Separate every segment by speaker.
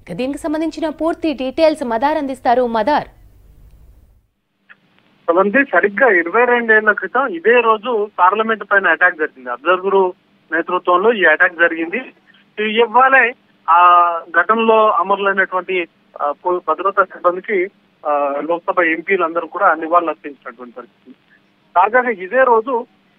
Speaker 1: ఇక దీనికి సంబంధించిన పూర్తి డీటెయిల్స్ మదార్ అందిస్తారు మదార్
Speaker 2: కొంతమంది సరిగ్గా ఇరవై రెండేళ్ల క్రితం ఇదే రోజు పార్లమెంట్ పైన అటాక్ జరిగింది అబ్జర్వర్ నేతృత్వంలో ఈ అటాక్ జరిగింది ఈ ఇవ్వాలే ఆ ఘటనలో అమరులైనటువంటి ఆ, పో- భద్రతా సిబ్బందికి ఆ, లోక్సభ ఎంపీలందరూ కూడా నివాళులు అర్పించినటువంటి పరిస్థితి తాజాగా ఇదే రోజు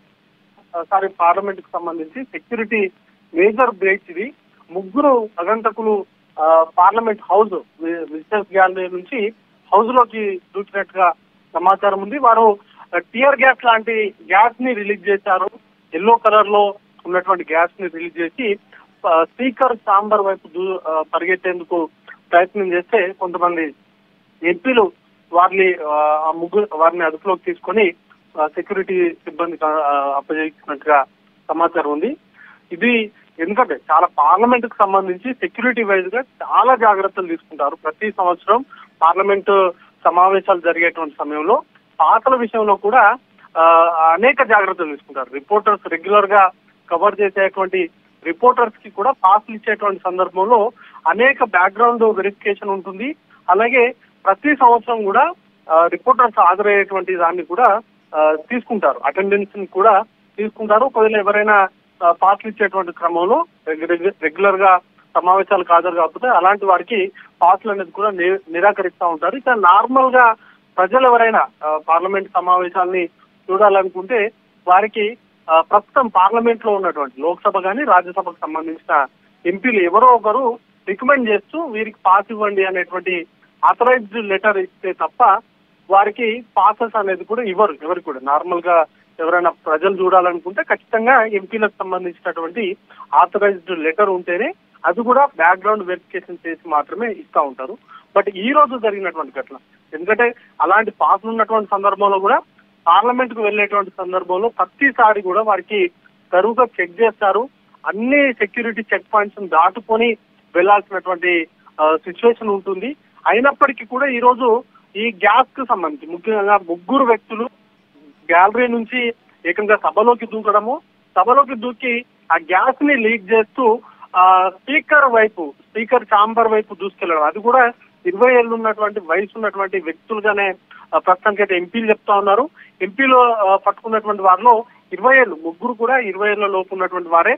Speaker 2: ఆ, సారీ పార్లమెంట్ కు సంబంధించి సెక్యూరిటీ మేజర్ బ్రేక్ ఇది ముగ్గురు అగంతకులు ఆ, పార్లమెంట్ హౌస్ వి- విజిటర్స్ గ్యాలరీ నుంచి హౌస్ లోకి దూకినట్టుగా సమాచారం ఉంది వారు ఆ, టియర్ గ్యాస్ లాంటి గ్యాస్ ని రిలీజ్ చేశారు ఎల్లో కలర్ లో ఉన్నటువంటి గ్యాస్ ని రిలీజ్ చేసి ఆ, స్పీకర్ చాంబర్ వైపు దూ- ఆ, పరిగెత్తేందుకు ప్రయత్నం చేస్తే కొంతమంది ఎంపీలు వారిని ఆ, ఆ ముగ్గురు వారిని అదుపులోకి తీసుకొని ఆ, సెక్యూరిటీ సిబ్బందికి ఆ, అప్పగించినట్టుగా సమాచారం ఉంది ఇది ఎందుకంటే చాలా పార్లమెంట్ కు సంబంధించి సెక్యూరిటీ వైజ్ గా చాలా జాగ్రత్తలు తీసుకుంటారు ప్రతి సంవత్సరం పార్లమెంట్ సమావేశాలు జరిగేటువంటి సమయంలో పాతల విషయంలో కూడా ఆ, అనేక జాగ్రత్తలు తీసుకుంటారు రిపోర్టర్స్ రెగ్యులర్ గా కవర్ చేసేటువంటి రిపోర్టర్స్ కి కూడా పాస్లు ఇచ్చేటువంటి సందర్భంలో అనేక బ్యాక్గ్రౌండ్ వెరిఫికేషన్ ఉంటుంది అలాగే ప్రతి సంవత్సరం కూడా రిపోర్టర్స్ హాజరయ్యేటువంటి దాన్ని కూడా ఆ, తీసుకుంటారు అటెండెన్స్ ని కూడా తీసుకుంటారు ఒకవేళ ఎవరైనా ఆ, పాస్లు ఇచ్చేటువంటి క్రమంలో రెగ్యులర్ గా సమావేశాలకు హాజరు కాకపోతే అలాంటి వారికి పాస్లు అనేది కూడా ని- నిరాకరిస్తూ ఉంటారు ఇక నార్మల్ గా ప్రజలు ఎవరైనా ఆ, పార్లమెంట్ సమావేశాలని చూడాలనుకుంటే వారికి ఆ, ప్రస్తుతం పార్లమెంట్ లో ఉన్నటువంటి లోక్సభ కానీ రాజ్యసభకు సంబంధించిన ఎంపీలు ఎవరో ఒకరు రికమెండ్ చేస్తూ వీరికి పాస్ ఇవ్వండి అనేటువంటి ఆథరైజ్డ్ లెటర్ ఇస్తే తప్ప వారికి పాసెస్ అనేది కూడా ఇవ్వరు ఎవరికి కూడా నార్మల్ గా ఎవరైనా ప్రజలు చూడాలనుకుంటే ఖచ్చితంగా ఎంపీలకు సంబంధించినటువంటి ఆథరైజ్డ్ లెటర్ ఉంటేనే అది కూడా బ్యాక్గ్రౌండ్ వెరిఫికేషన్ చేసి మాత్రమే ఇస్తా ఉంటారు బట్ ఈ రోజు జరిగినటువంటి ఘటన ఎందుకంటే అలాంటి పాస్ ఉన్నటువంటి సందర్భంలో కూడా పార్లమెంట్ కు వెళ్ళేటువంటి సందర్భంలో ప్రతిసారి కూడా వారికి తరువుగా చెక్ చేస్తారు అన్ని సెక్యూరిటీ చెక్ పాయింట్స్ దాటుకొని వెళ్లాల్సినటువంటి సిచ్యువేషన్ ఉంటుంది అయినప్పటికీ కూడా ఈ రోజు ఈ గ్యాస్ కు సంబంధించి ముఖ్యంగా ముగ్గురు వ్యక్తులు గ్యాలరీ నుంచి ఏకంగా సభలోకి దూకడము సభలోకి దూకి ఆ గ్యాస్ ని లీక్ చేస్తూ ఆ స్పీకర్ వైపు స్పీకర్ చాంబర్ వైపు దూసుకెళ్ళడం అది కూడా ఇరవై ఏళ్ళు ఉన్నటువంటి వయసు ఉన్నటువంటి వ్యక్తులుగానే ఆ, ప్రస్తుతానికి అయితే ఎంపీలు చెప్తా ఉన్నారు ఎంపీలో ఆ, పట్టుకున్నటువంటి వారిలో ఇరవై ఏళ్ళు ముగ్గురు కూడా ఇరవై ఏళ్ళ లోపు ఉన్నటువంటి వారే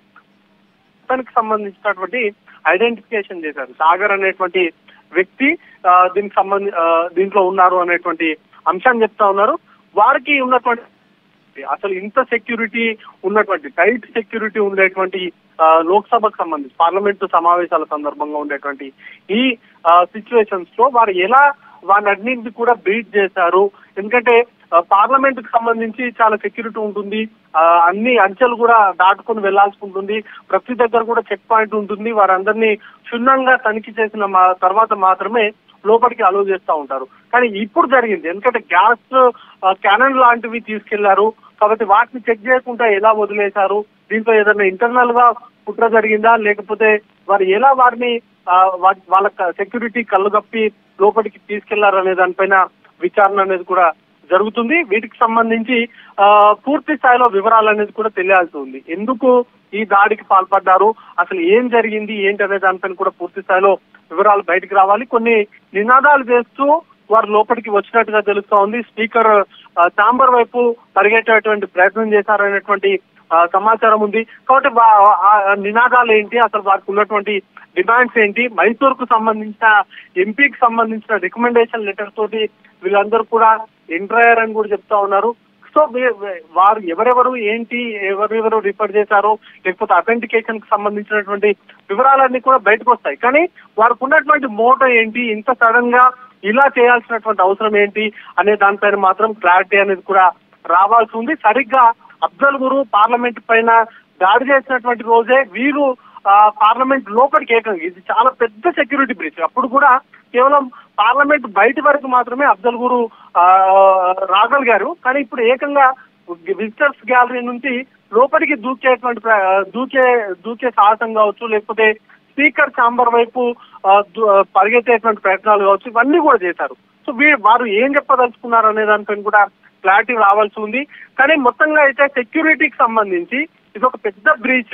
Speaker 2: దానికి సంబంధించినటువంటి ఐడెంటిఫికేషన్ చేశారు సాగర్ అనేటువంటి వ్యక్తి ఆ, దీనికి సంబంధి ఆ, దీంట్లో ఉన్నారు అనేటువంటి అంశాన్ని చెప్తా ఉన్నారు వారికి ఉన్నటువంటి అసలు ఇంత సెక్యూరిటీ ఉన్నటువంటి టైట్ సెక్యూరిటీ ఉండేటువంటి ఆ, లోక్సభకు సంబంధించి పార్లమెంటు సమావేశాల సందర్భంగా ఉండేటువంటి ఈ సిచ్యువేషన్స్ లో వారు ఎలా వాటన్నింటిని కూడా బీట్ చేశారు ఎందుకంటే పార్లమెంట్ కు సంబంధించి చాలా సెక్యూరిటీ ఉంటుంది ఆ, అన్ని అంచెలు కూడా దాటుకొని వెళ్లాల్సి ఉంటుంది ప్రతి దగ్గర కూడా చెక్ పాయింట్ ఉంటుంది వారందరినీ క్షుణ్ణంగా తనిఖీ చేసిన మా- తర్వాత మాత్రమే లోపలికి అలో చేస్తూ ఉంటారు కానీ ఇప్పుడు జరిగింది ఎందుకంటే గ్యాస్ క్యానన్ లాంటివి తీసుకెళ్లారు కాబట్టి వాటిని చెక్ చేయకుండా ఎలా వదిలేశారు దీంట్లో ఏదైనా ఇంటర్నల్ గా కుట్ర జరిగిందా లేకపోతే వారు ఎలా వారిని ఆ, వా- వాళ్ళ సెక్యూరిటీ కళ్ళు కప్పి లోపలికి తీసుకెళ్లారు అనే దానిపైన విచారణ అనేది కూడా జరుగుతుంది వీటికి సంబంధించి ఆ, పూర్తి స్థాయిలో వివరాలు అనేది కూడా తెలియాల్సి ఉంది ఎందుకు ఈ దాడికి పాల్పడ్డారు అసలు ఏం జరిగింది ఏంటి అనే దానిపైన కూడా పూర్తి స్థాయిలో వివరాలు బయటకు రావాలి కొన్ని నినాదాలు చేస్తూ వారు లోపలికి వచ్చినట్టుగా తెలుస్తా ఉంది స్పీకర్ చాంబర్ వైపు పరిగెట్టేటువంటి ప్రయత్నం చేశారనేటువంటి ఆ, సమాచారం ఉంది కాబట్టి వా- ఆ నినాదాలు ఏంటి అసలు వారికి ఉన్నటువంటి డిమాండ్స్ ఏంటి మైసూర్ కు సంబంధించిన ఎంపీకి సంబంధించిన రికమెండేషన్ లెటర్ తోటి వీళ్ళందరూ కూడా ఎంటర్ అయ్యారని కూడా చెప్తా ఉన్నారు సో వీ- వీ- వారు ఎవరెవరు ఏంటి ఎవరెవరు రిఫర్ చేశారో లేకపోతే అథెంటికేషన్ కి సంబంధించినటువంటి వివరాలన్నీ కూడా బయటకు వస్తాయి కానీ వారికి ఉన్నటువంటి మోటో ఏంటి ఇంత సడన్ గా ఇలా చేయాల్సినటువంటి అవసరం ఏంటి అనే దానిపైన మాత్రం క్లారిటీ అనేది కూడా రావాల్సి ఉంది సరిగ్గా అఫ్జల్ గురు పార్లమెంట్ పైన దాడి చేసినటువంటి రోజే వీరు ఆ, పార్లమెంట్ లోపలికి ఏకంగా ఇది చాలా పెద్ద సెక్యూరిటీ బ్రీచ్ అప్పుడు కూడా కేవలం పార్లమెంట్ బయట వరకు మాత్రమే అఫ్జల్ గురు ఆ, రాగలిగారు కానీ ఇప్పుడు ఏకంగా విజిటర్స్ గ్యాలరీ నుంచి లోపలికి దూకేటువంటి ప్ర- దూకే దూకే సాహసం కావచ్చు లేకపోతే స్పీకర్ ఛాంబర్ వైపు ఆ, దు- ఆ, పరిగెత్తేటువంటి ప్రయత్నాలు కావచ్చు ఇవన్నీ కూడా చేశారు సో వీ వారు ఏం చెప్పదలుచుకున్నారు అనే దానిపైన కూడా క్లారిటీ రావాల్సి ఉంది కానీ మొత్తంగా అయితే సెక్యూరిటీకి సంబంధించి ఇది ఒక పెద్ద బ్రీచ్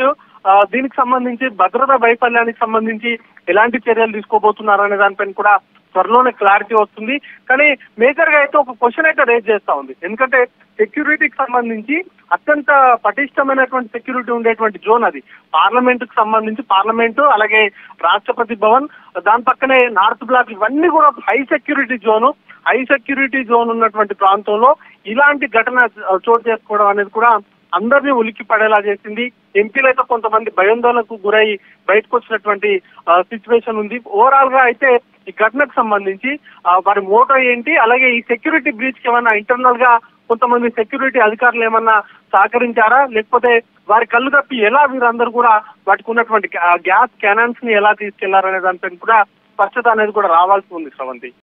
Speaker 2: ఆ, దీనికి సంబంధించి భద్రతా వైఫల్యానికి సంబంధించి ఎలాంటి చర్యలు తీసుకోబోతున్నారు అనే దానిపైన కూడా త్వరలోనే క్లారిటీ వస్తుంది కానీ మేజర్ గా అయితే ఒక క్వశ్చన్ అయితే రేజ్ చేస్తా ఉంది ఎందుకంటే సెక్యూరిటీకి సంబంధించి అత్యంత పటిష్టమైనటువంటి సెక్యూరిటీ ఉండేటువంటి జోన్ అది పార్లమెంట్ కు సంబంధించి పార్లమెంటు అలాగే రాష్ట్రపతి భవన్ దాని పక్కనే నార్త్ బ్లాక్ ఇవన్నీ కూడా high security zone high security zone ఉన్నటువంటి ప్రాంతంలో ఇలాంటి ఘటన చోటు చేసుకోవడం అనేది కూడా అందరినీ ఉలిక్కి పడేలా చేసింది ఎంపీలైతే కొంతమంది భయాందోళనకు గురై బయటకు వచ్చినటువంటి సిచ్యువేషన్ ఉంది ఓవరాల్ గా అయితే ఈ ఘటనకు సంబంధించి ఆ, వారి మోటో ఏంటి అలాగే ఈ సెక్యూరిటీ బ్రీచ్ కి ఏమన్నా ఇంటర్నల్ గా కొంతమంది సెక్యూరిటీ అధికారులు ఏమన్నా సహకరించారా లేకపోతే వారి కళ్ళు తప్పి ఎలా వీరందరూ కూడా వాటికి ఉన్నటువంటి గ్యాస్ క్యానన్స్ ని ఎలా తీసుకెళ్లారనే దానిపైన కూడా స్పష్టత అనేది కూడా రావాల్సి ఉంది శ్రవంతి